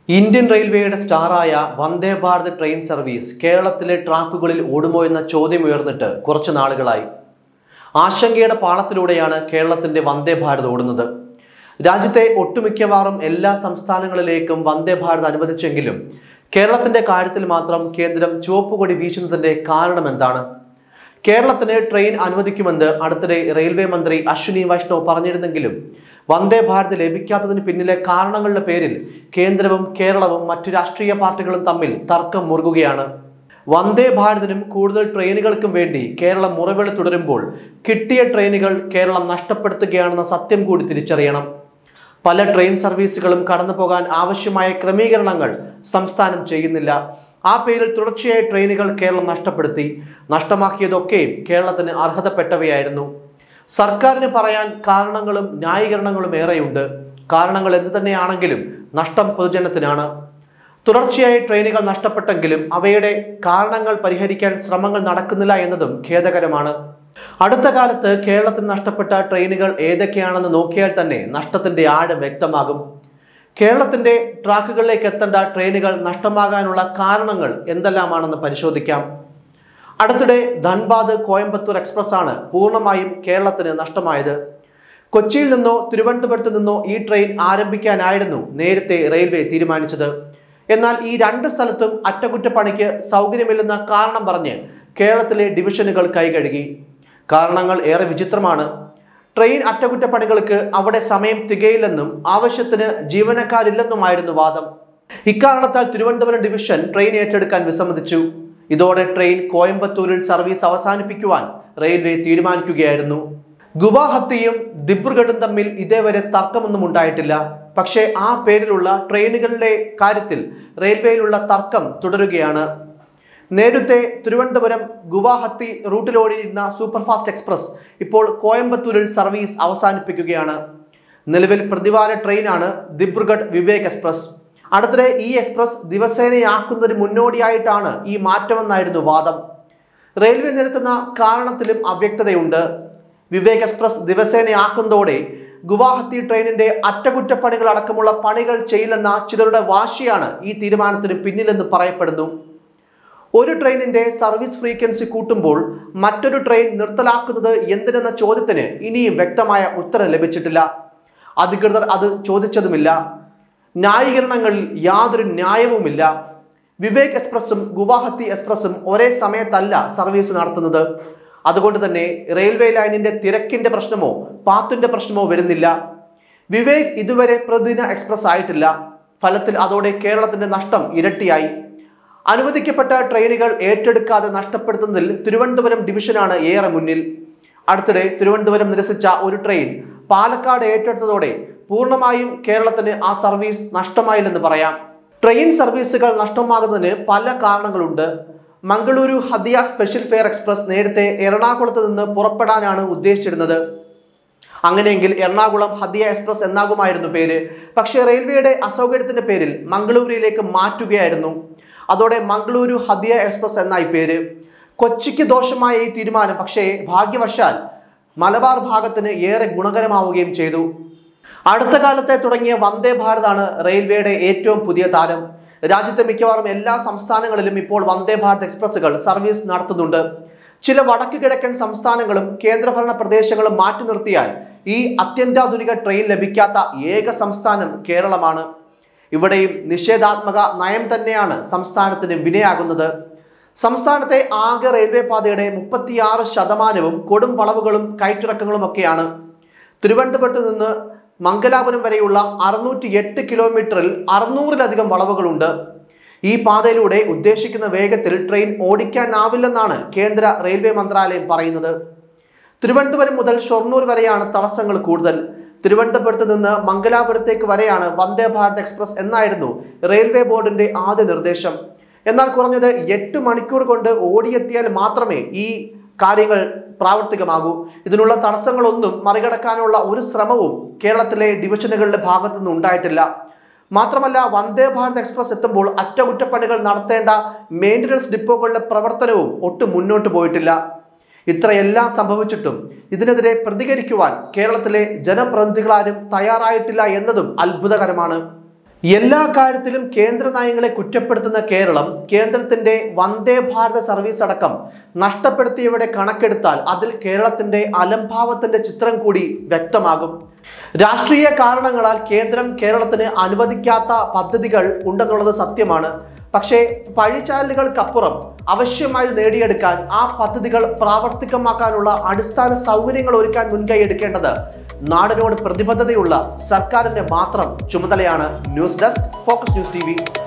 Indian റെയിൽവേയുടെ സ്റ്റാറായ Vande Bharat train service കേരളത്തിലെ ട്രാക്കുകളിൽ ഓടുമോ എന്ന ചോദ്യം ഉയർന്നിട്ട് കുറച്ചു നാളുകളായി ആശങ്കയുടെ പാളത്തിലൂടെയാണ് കേരളത്തിന്റെ വന്ദേ ഭാരത് ഓടുന്നത് രാജ്യത്തെ ഒട്ടുമിക്കവാറും എല്ലാ സംസ്ഥാനങ്ങളിലേക്കും വന്ദേ ഭാരത് അനുവദിച്ചെങ്കിലും കേരളത്തിന്റെ കാര്യത്തിൽ മാത്രം കേന്ദ്രം ചുവപ്പുകൊടി വീശുന്നതിന്റെ കാരണം എന്താണ് കേരളത്തിന് ട്രെയിൻ അനുവദിക്കുമെന്ന് അടുത്തിടെ റെയിൽവേ മന്ത്രി അശ്വിനി വൈഷ്ണവ് പറഞ്ഞിരുന്നെങ്കിലും വന്ദേ ഭാരത് ലഭിക്കാത്തതിന് പിന്നിലെ കാരണങ്ങളുടെ പേരിൽ കേന്ദ്രവും കേരളവും മറ്റു രാഷ്ട്രീയ പാർട്ടികളും തമ്മിൽ തർക്കം മുറുകുകയാണ് വന്ദേ ഭാരതിനും കൂടുതൽ ട്രെയിനുകൾക്കും വേണ്ടി കേരളം മുറവിളി തുടരുമ്പോൾ കിട്ടിയ ട്രെയിനുകൾ കേരളം നഷ്ടപ്പെടുത്തുകയാണെന്ന സത്യം കൂടി തിരിച്ചറിയണം പല ട്രെയിൻ സർവീസുകളും കടന്നു പോകാൻ ആവശ്യമായ ക്രമീകരണങ്ങൾ സംസ്ഥാനം ചെയ്യുന്നില്ല ആ പേരിൽ തുടർച്ചയായ ട്രെയിനുകൾ കേരളം നഷ്ടപ്പെടുത്തി നഷ്ടമാക്കിയതൊക്കെയും കേരളത്തിന് അർഹതപ്പെട്ടവയായിരുന്നു സർക്കാരിന് പറയാൻ കാരണങ്ങളും ന്യായീകരണങ്ങളും ഏറെയുണ്ട് കാരണങ്ങൾ എന്തു തന്നെയാണെങ്കിലും നഷ്ടം പൊതുജനത്തിനാണ് തുടർച്ചയായി ട്രെയിനുകൾ നഷ്ടപ്പെട്ടെങ്കിലും അവയുടെ കാരണങ്ങൾ പരിഹരിക്കാൻ ശ്രമങ്ങൾ നടക്കുന്നില്ല എന്നതും ഖേദകരമാണ് അടുത്ത കാലത്ത് കേരളത്തിൽ നഷ്ടപ്പെട്ട ട്രെയിനുകൾ ഏതൊക്കെയാണെന്ന് നോക്കിയാൽ തന്നെ നഷ്ടത്തിന്റെ ആഴം വ്യക്തമാകും കേരളത്തിന്റെ ട്രാക്കുകളിലേക്ക് എത്തേണ്ട ട്രെയിനുകൾ നഷ്ടമാകാനുള്ള കാരണങ്ങൾ എന്തെല്ലാമാണെന്ന് പരിശോധിക്കാം അടുത്തിടെ ധൻബാദ് കോയമ്പത്തൂർ എക്സ്പ്രസ് ആണ് പൂർണ്ണമായും കേരളത്തിന് നഷ്ടമായത് കൊച്ചിയിൽ നിന്നോ തിരുവനന്തപുരത്ത് നിന്നോ ഈ ട്രെയിൻ ആരംഭിക്കാനായിരുന്നു നേരത്തെ റെയിൽവേ തീരുമാനിച്ചത് എന്നാൽ ഈ രണ്ട് സ്ഥലത്തും അറ്റകുറ്റപ്പണിക്ക് സൗകര്യമില്ലെന്ന കാരണം പറഞ്ഞ് കേരളത്തിലെ ഡിവിഷനുകൾ കൈകഴുകി കാരണങ്ങൾ ഏറെ വിചിത്രമാണ് ട്രെയിൻ അറ്റകുറ്റപ്പണികൾക്ക് അവിടെ സമയം തികയില്ലെന്നും ആവശ്യത്തിന് ജീവനക്കാരില്ലെന്നുമായിരുന്നു വാദം ഇക്കാരണത്താൽ തിരുവനന്തപുരം ഡിവിഷൻ ട്രെയിൻ ഏറ്റെടുക്കാൻ വിസമ്മതിച്ചു ഇതോടെ ട്രെയിൻ കോയമ്പത്തൂരിൽ സർവീസ് അവസാനിപ്പിക്കുവാൻ റെയിൽവേ തീരുമാനിക്കുകയായിരുന്നു ഗുവാഹത്തിയും ദിബ്രുഗഡും തമ്മിൽ ഇതേവരെ തർക്കമൊന്നും ഉണ്ടായിട്ടില്ല പക്ഷേ ആ പേരിലുള്ള ട്രെയിനുകളുടെ കാര്യത്തിൽ റെയിൽവേയിലുള്ള തർക്കം തുടരുകയാണ് നേരത്തെ തിരുവനന്തപുരം ഗുവാഹത്തി റൂട്ടിലോടിയിരുന്ന സൂപ്പർഫാസ്റ്റ് എക്സ്പ്രസ് ഇപ്പോൾ കോയമ്പത്തൂരിൽ സർവീസ് അവസാനിപ്പിക്കുകയാണ് നിലവിൽ പ്രതിവാര ട്രെയിനാണ് ദിബ്രുഗഡ് വിവേക് എക്സ്പ്രസ് അടുത്തിടെ ഈ എക്സ്പ്രസ് ദിവസേനയാക്കുന്നതിന് മുന്നോടിയായിട്ടാണ് ഈ മാറ്റമെന്നായിരുന്നു വാദം റെയിൽവേ നിരത്തുന്ന കാരണത്തിലും അവ്യക്തതയുണ്ട് വിവേക് എക്സ്പ്രസ് ദിവസേനയാക്കുന്നതോടെ ഗുവാഹത്തി ട്രെയിനിന്റെ അറ്റകുറ്റപ്പണികൾ അടക്കമുള്ള പണികൾ ചെയ്യില്ലെന്ന ചിലരുടെ വാശിയാണ് ഈ തീരുമാനത്തിന് പിന്നിലെന്ന് പറയപ്പെടുന്നു ഒരു ട്രെയിനിന്റെ സർവീസ് ഫ്രീക്വൻസി കൂട്ടുമ്പോൾ മറ്റൊരു ട്രെയിൻ നിർത്തലാക്കുന്നത് എന്തിനെന്ന ചോദ്യത്തിന് ഇനിയും വ്യക്തമായ ഉത്തരം ലഭിച്ചിട്ടില്ല അധികൃതർ അത് ചോദിച്ചതുമില്ല ന്യായീകരണങ്ങളിൽ യാതൊരു ന്യായവുമില്ല വിവേക് എക്സ്പ്രസും ഗുവാഹത്തി എക്സ്പ്രസും ഒരേ സമയത്തല്ല സർവീസ് നടത്തുന്നത് അതുകൊണ്ട് തന്നെ റെയിൽവേ ലൈനിന്റെ തിരക്കിന്റെ പ്രശ്നമോ പാത്തിന്റെ പ്രശ്നമോ വരുന്നില്ല വിവേക് ഇതുവരെ പ്രതിദിന എക്സ്പ്രസ് ആയിട്ടില്ല ഫലത്തിൽ അതോടെ കേരളത്തിന്റെ നഷ്ടം ഇരട്ടിയായി അനുവദിക്കപ്പെട്ട ട്രെയിനുകൾ ഏറ്റെടുക്കാതെ നഷ്ടപ്പെടുത്തുന്നതിൽ തിരുവനന്തപുരം ഡിവിഷനാണ് ഏറെ മുന്നിൽ അടുത്തിടെ തിരുവനന്തപുരം നിരസിച്ച ഒരു ട്രെയിൻ പാലക്കാട് ഏറ്റെടുത്തതോടെ പൂർണ്ണമായും കേരളത്തിന് ആ സർവീസ് നഷ്ടമായില്ലെന്ന് പറയാം ട്രെയിൻ സർവീസുകൾ നഷ്ടമാകുന്നതിന് പല കാരണങ്ങളുണ്ട് മംഗളൂരു ഹദിയ സ്പെഷ്യൽ ഫെയർ എക്സ്പ്രസ് നേരത്തെ എറണാകുളത്ത് നിന്ന് പുറപ്പെടാനാണ് ഉദ്ദേശിച്ചിരുന്നത് അങ്ങനെയെങ്കിൽ എറണാകുളം ഹദിയ എക്സ്പ്രസ് എന്നാകുമായിരുന്നു പേര് പക്ഷേ റെയിൽവേയുടെ അസൗകര്യത്തിന്റെ പേരിൽ മംഗളൂരുവിലേക്ക് മാറ്റുകയായിരുന്നു അതോടെ മംഗളൂരു ഹദിയ എക്സ്പ്രസ് എന്നായി പേര് കൊച്ചിക്ക് ദോഷമായ ഈ തീരുമാനം പക്ഷേ ഭാഗ്യവശാൽ മലബാർ ഭാഗത്തിന് ഏറെ ഗുണകരമാവുകയും ചെയ്തു അടുത്ത കാലത്തെ തുടങ്ങിയ വന്ദേ ഭാരതാണ് റെയിൽവേയുടെ ഏറ്റവും പുതിയ താരം രാജ്യത്തെ മിക്കവാറും എല്ലാ സംസ്ഥാനങ്ങളിലും ഇപ്പോൾ വന്ദേ ഭാരത് എക്സ്പ്രസുകൾ സർവീസ് നടത്തുന്നുണ്ട് ചില വടക്ക് കിഴക്കൻ സംസ്ഥാനങ്ങളും കേന്ദ്രഭരണ പ്രദേശങ്ങളും മാറ്റി നിർത്തിയാൽ ഈ അത്യന്താധുനിക ട്രെയിൻ ലഭിക്കാത്ത ഏക സംസ്ഥാനം കേരളമാണ് ഇവിടെയും നിഷേധാത്മക നയം തന്നെയാണ് സംസ്ഥാനത്തിന് വിനയാകുന്നത് സംസ്ഥാനത്തെ ആകെ റെയിൽവേ പാതയുടെ മുപ്പത്തിയാറ് ശതമാനവും കൊടും വളവുകളും കയറ്റിറക്കങ്ങളും ഒക്കെയാണ് തിരുവനന്തപുരത്ത് നിന്ന് മംഗലാപുരം വരെയുള്ള അറുന്നൂറ്റി എട്ട് കിലോമീറ്ററിൽ അറുന്നൂറിലധികം വളവുകളുണ്ട് ഈ പാതയിലൂടെ ഉദ്ദേശിക്കുന്ന വേഗത്തിൽ ട്രെയിൻ ഓടിക്കാനാവില്ലെന്നാണ് കേന്ദ്ര റെയിൽവേ മന്ത്രാലയം പറയുന്നത് തിരുവനന്തപുരം മുതൽ ഷൊർണൂർ വരെയാണ് തടസ്സങ്ങൾ കൂടുതൽ തിരുവനന്തപുരത്ത് നിന്ന് മംഗലാപുരത്തേക്ക് വരെയാണ് വന്ദേ ഭാരത് എക്സ്പ്രസ് എന്നായിരുന്നു റെയിൽവേ ബോർഡിന്റെ ആദ്യ നിർദ്ദേശം എന്നാൽ കുറഞ്ഞത് എട്ട് മണിക്കൂർ കൊണ്ട് ഓടിയെത്തിയാൽ മാത്രമേ ഈ കാര്യങ്ങൾ പ്രാവർത്തികമാകൂ ഇതിനുള്ള തടസ്സങ്ങളൊന്നും മറികടക്കാനുള്ള ഒരു ശ്രമവും കേരളത്തിലെ ഡിവിഷനുകളുടെ ഭാഗത്തു നിന്ന് ഉണ്ടായിട്ടില്ല മാത്രമല്ല വന്ദേ ഭാരത് എക്സ്പ്രസ് എത്തുമ്പോൾ അറ്റകുറ്റപ്പണികൾ നടത്തേണ്ട മെയിൻ്റനൻസ് ഡിപ്പോകളുടെ പ്രവർത്തനവും ഒട്ടും മുന്നോട്ട് പോയിട്ടില്ല ഇത്രയെല്ലാം സംഭവിച്ചിട്ടും ഇതിനെതിരെ പ്രതികരിക്കുവാൻ കേരളത്തിലെ ജനപ്രതിനിധികളാരും തയ്യാറായിട്ടില്ല എന്നതും അത്ഭുതകരമാണ് എല്ലാ കാര്യത്തിലും കേന്ദ്ര നയങ്ങളെ കുറ്റപ്പെടുത്തുന്ന കേരളം കേന്ദ്രത്തിന്റെ വന്ദേ ഭാരത സർവീസ് അടക്കം നഷ്ടപ്പെടുത്തിയവയുടെ കണക്കെടുത്താൽ അതിൽ കേരളത്തിന്റെ അലംഭാവത്തിന്റെ ചിത്രം കൂടി വ്യക്തമാകും രാഷ്ട്രീയ കാരണങ്ങളാൽ കേന്ദ്രം കേരളത്തിന് അനുവദിക്കാത്ത പദ്ധതികൾ ഉണ്ടെന്നുള്ളത് സത്യമാണ് പക്ഷേ പഴിചാലുകൾക്കപ്പുറം ആവശ്യമായി നേടിയെടുക്കാൻ ആ പദ്ധതികൾ പ്രാവർത്തികമാക്കാനുള്ള അടിസ്ഥാന സൗകര്യങ്ങൾ ഒരുക്കാൻ മുൻകൈ എടുക്കേണ്ടത് നാടിനോട് പ്രതിബദ്ധതയുള്ള സർക്കാരിന്റെ മാത്രം ചുമതലയാണ് news desk focus news T